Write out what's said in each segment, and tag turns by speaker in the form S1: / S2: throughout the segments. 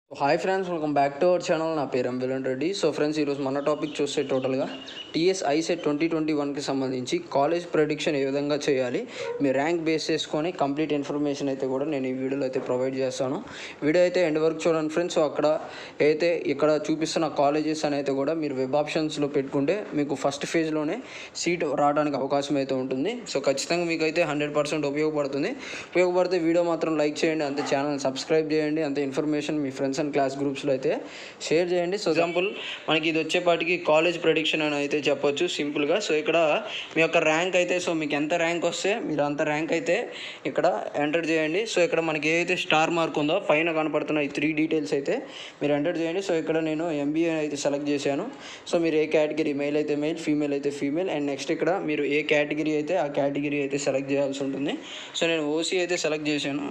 S1: hi friends welcome back to our channel నా పేరు అంబిలన్ Reddy so friends ఈరోజు మన టాపిక్ చూస్తే టోటల్గా టీఎస్ ఐసెట్ ట్వంటీ ట్వంటీ వన్కి సంబంధించి కాలేజ్ ప్రెడిక్షన్ ఏ విధంగా చేయాలి మీ ర్యాంక్ బేస్ చేసుకొని కంప్లీట్ ఇన్ఫర్మేషన్ అయితే కూడా నేను ఈ వీడియోలో అయితే ప్రొవైడ్ చేస్తాను వీడియో అయితే ఎండ్ వరకు చూడండి ఫ్రెండ్స్ సో అక్కడ అయితే ఇక్కడ చూపిస్తున్న కాలేజెస్ అని అయితే కూడా మీరు వెబ్ ఆప్షన్స్లో పెట్టుకుంటే మీకు ఫస్ట్ ఫేజ్లోనే సీట్ రావడానికి అవకాశం అయితే ఉంటుంది సో ఖచ్చితంగా మీకు అయితే హండ్రెడ్ పర్సెంట్ ఉపయోగపడుతుంది ఉపయోగపడితే వీడియో మాత్రం లైక్ చేయండి అంతే ఛానల్ సబ్స్క్రైబ్ చేయండి అంతే ఇన్ఫర్మేషన్ మీ ఫ్రెండ్స్ అండ్ క్లాస్ గ్రూప్స్లో అయితే షేర్ చేయండి సో ఎగ్జాంపుల్ మనకి ఇది వచ్చేపాటికి కాలేజ్ ప్రెడిక్షన్ అని అయితే చెప్పొచ్చు సింపుల్గా సో ఇక్కడ మీ యొక్క ర్యాంక్ అయితే సో మీకు ఎంత ర్యాంక్ వస్తే మీరు అంత ర్యాంక్ అయితే ఇక్కడ ఎంటర్ చేయండి సో ఇక్కడ మనకి ఏదైతే స్టార్ మార్క్ ఉందో పైన కనపడుతున్న ఈ త్రీ డీటెయిల్స్ అయితే మీరు ఎంటర్ చేయండి సో ఇక్కడ నేను ఎంబీఏ అయితే సెలెక్ట్ చేశాను సో మీరు ఏ కేటగిరీ మెయిల్ అయితే మెయిల్ ఫీమేల్ అయితే ఫీమేల్ అండ్ నెక్స్ట్ ఇక్కడ మీరు ఏ కేటగిరీ అయితే ఆ కేటగిరీ అయితే సెలెక్ట్ చేయాల్సి ఉంటుంది సో నేను ఓసీ అయితే సెలెక్ట్ చేశాను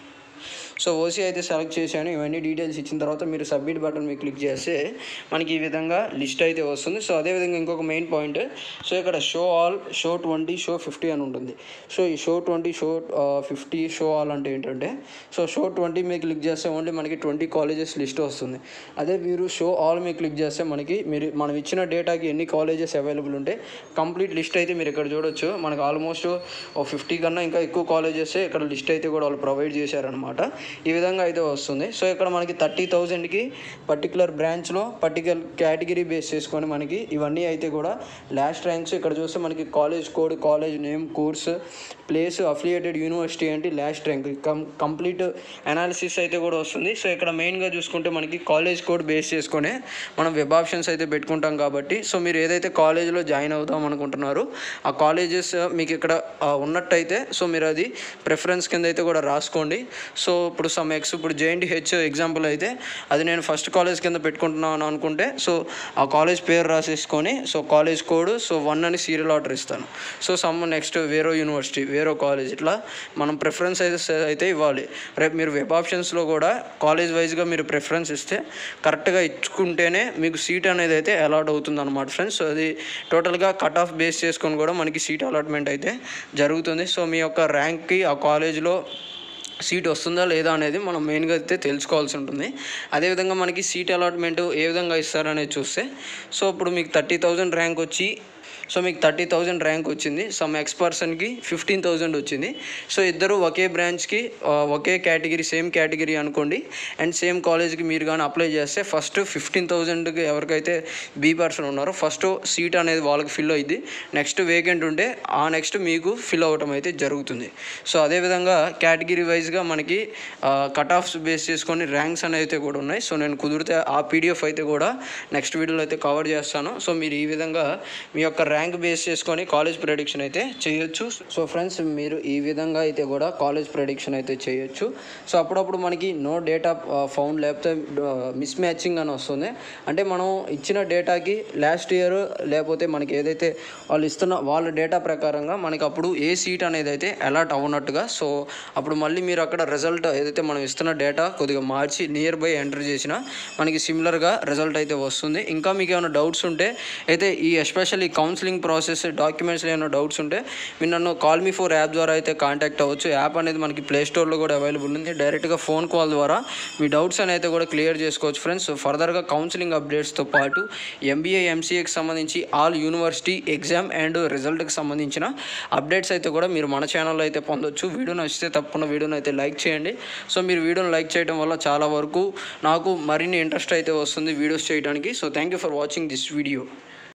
S1: సో ఓసీ అయితే సెలెక్ట్ చేశాను ఇవన్నీ డీటెయిల్స్ ఇచ్చిన తర్వాత మీరు సబ్మిట్ బటన్ మీద క్లిక్ చేస్తే మనకి ఈ విధంగా లిస్ట్ అయితే వస్తుంది సో అదేవిధంగా ఇంకొక మెయిన్ పాయింట్ సో ఇక్కడ show all show twenty show fifty అని ఉంటుంది సో ఈ show twenty show fifty show all అంటే ఏంటంటే సో షో ట్వంటీ మీద క్లిక్ చేస్తే ఓన్లీ మనకి ట్వంటీ కాలేజెస్ లిస్ట్ వస్తుంది అదే మీరు షో ఆల్ మీద క్లిక్ చేస్తే మనకి మీరు మనం ఇచ్చిన డేటాకి ఎన్ని కాలేజెస్ అవైలబుల్ ఉంటే కంప్లీట్ లిస్ట్ అయితే మీరు ఇక్కడ చూడొచ్చు మనకు ఆల్మోస్ట్ ఓ ఫిఫ్టీ కన్నా ఇంకా ఎక్కువ కాలేజెస్ ఇక్కడ లిస్ట్ అయితే కూడా వాళ్ళు ప్రొవైడ్ చేశారనమాట ఈ విధంగా అయితే వస్తుంది సో ఇక్కడ మనకి థర్టీ థౌజండ్కి పర్టికులర్ బ్రాంచ్లో పర్టికులర్ కేటగిరీ బేస్ చేసుకొని మనకి ఇవన్నీ అయితే కూడా లాస్ట్ ర్యాంక్స్ ఇక్కడ చూస్తే మనకి college code college name course place affiliated university ఏంటి last rank come complete analysis అయితే కూడా వస్తుంది సో ఇక్కడ మెయిన్గా చూసుకుంటే మనకి కాలేజ్ కోడ్ బేస్ చేసుకొని మనం వెబ్ ఆప్షన్స్ అయితే పెట్టుకుంటాం కాబట్టి సో మీరు ఏదైతే కాలేజ్లో జాయిన్ అవుదాం అనుకుంటున్నారో ఆ కాలేజెస్ మీకు ఇక్కడ ఆ, ఉన్నట్టయితే సో మీరు అది ప్రిఫరెన్స్ కింద అయితే కూడా రాసుకోండి సో ఇప్పుడు సమ్ ఎక్స్ ఇప్పుడు జేఎన్టీహెచ్ ఎగ్జాంపుల్ అయితే అది నేను ఫస్ట్ కాలేజ్ కింద పెట్టుకుంటున్నాను అనుకుంటే సో ఆ కాలేజ్ పేరు రాసేసుకొని so college code so one అని సీరియల్ ఆర్డర్ ఇస్తాను సో సమ్ నెక్స్ట్ వేరో యూనివర్సిటీ వేరో కాలేజ్ ఇట్లా మనం ప్రిఫరెన్స్ అయితే స- అయితే ఇవ్వాలి రేపు మీరు వెబ్ ఆప్షన్స్లో కూడా కాలేజ్ వైజ్గా మీరు ప్రిఫరెన్స్ ఇస్తే కరెక్ట్గా ఇచ్చుకుంటేనే మీకు సీట్ అనేది అయితే అలాట్ అవుతుంది అనమాట ఫ్రెండ్స్ సో అది టోటల్గా కట్ ఆఫ్ బేస్ చేసుకొని కూడా మనకి సీట్ అలాట్మెంట్ అయితే జరుగుతుంది సో మీ యొక్క ర్యాంక్కి ఆ కాలేజ్లో సీట్ వస్తుందా లేదా అనేది మనం మెయిన్గా అయితే తెలుసుకోవాల్సి ఉంటుంది అదేవిధంగా మనకి సీట్ అలాట్మెంట్ ఏ విధంగా ఇస్తారనేది చూస్తే సో ఇప్పుడు మీకు థర్టీ థౌజండ్ ర్యాంక్ వచ్చి సో మీకు థర్టీ థౌజండ్ ర్యాంక్ వచ్చింది సమ్ ఎక్స్ పర్సన్కి ఫిఫ్టీన్ థౌజండ్ వచ్చింది సో ఇద్దరు ఒకే బ్రాంచ్కి ఆ, ఒకే కేటగిరీ సేమ్ కేటగిరీ అనుకోండి అండ్ సేమ్ కాలేజ్కి మీరు కానీ అప్లై చేస్తే ఫస్ట్ ఫిఫ్టీన్ థౌజండ్కి ఎవరికైతే బీ పర్సన్ ఉన్నారో ఫస్ట్ సీట్ అనేది వాళ్ళకి ఫిల్ అయింది నెక్స్ట్ వేకెంట్ ఉంటే ఆ నెక్స్ట్ మీకు ఫిల్ అవ్వటం అయితే జరుగుతుంది సో అదేవిధంగా కేటగిరీ వైజ్గా మనకి కట్ ఆఫ్స్ బేస్ చేసుకొని ర్యాంక్స్ అనేవి అయితే కూడా ఉన్నాయి సో నేను కుదిరితే ఆ పీడిఎఫ్ అయితే కూడా నెక్స్ట్ వీడియోలో అయితే కవర్ చేస్తాను సో మీరు ఈ విధంగా మీ యొక్క ర్యాంక్ బేస్ చేసుకొని కాలేజ్ ప్రెడిక్షన్ అయితే చేయొచ్చు సో ఫ్రెండ్స్ మీరు ఈ విధంగా అయితే కూడా కాలేజ్ ప్రెడిక్షన్ అయితే చేయొచ్చు సో అప్పుడప్పుడు మనకి నో డేటా ఫౌండ్ లేకపోతే మిస్ మ్యాచింగ్ అని వస్తుంది అంటే మనం ఇచ్చిన డేటాకి లాస్ట్ ఇయర్ లేకపోతే మనకి ఏదైతే వాళ్ళు ఇస్తున్న వాళ్ళ డేటా ప్రకారంగా మనకి అప్పుడు ఏ సీట్ అనేది అయితే అలాట్ అవ్వనట్టుగా సో అప్పుడు మళ్ళీ మీరు అక్కడ రిజల్ట్ ఏదైతే మనం ఇస్తున్న డేటా కొద్దిగా మార్చి నియర్ బై ఎంటర్ చేసిన మనకి సిమిలర్గా రిజల్ట్ అయితే వస్తుంది ఇంకా మీకు ఏమైనా డౌట్స్ ఉంటే అయితే ఈ ఎస్పెషల్లీ కౌన్సిలింగ్ ప్రాసెస్ డాక్యుమెంట్స్లో ఏమైనా డౌట్స్ ఉంటే మీరు నన్ను కాల్ మీ ఫోర్ యాప్ ద్వారా అయితే కాంటాక్ట్ అవ్వచ్చు యాప్ అనేది మనకి ప్లే స్టోర్లో కూడా అవైలబుల్ ఉంది డైరెక్ట్గా ఫోన్ కాల్ ద్వారా మీ డౌట్స్ అని అయితే కూడా క్లియర్ చేసుకోవచ్చు ఫ్రెండ్స్ ఫర్దర్గా కౌన్సిలింగ్ అప్డేట్స్తో పాటు ఎంబీఏ ఎంసీఏకి సంబంధించి ఆల్ యూనివర్సిటీ ఎగ్జామ్ అండ్ రిజల్ట్కి సంబంధించిన అప్డేట్స్ అయితే కూడా మీరు మన ఛానల్లో అయితే పొందొచ్చు వీడియో నచ్చితే తప్పకుండా వీడియోని అయితే లైక్ చేయండి సో మీరు వీడియోని లైక్ చేయడం వల్ల చాలా వరకు నాకు మరిన్ని ఇంట్రెస్ట్ అయితే వస్తుంది వీడియోస్ చేయడానికి so thank you for watching this video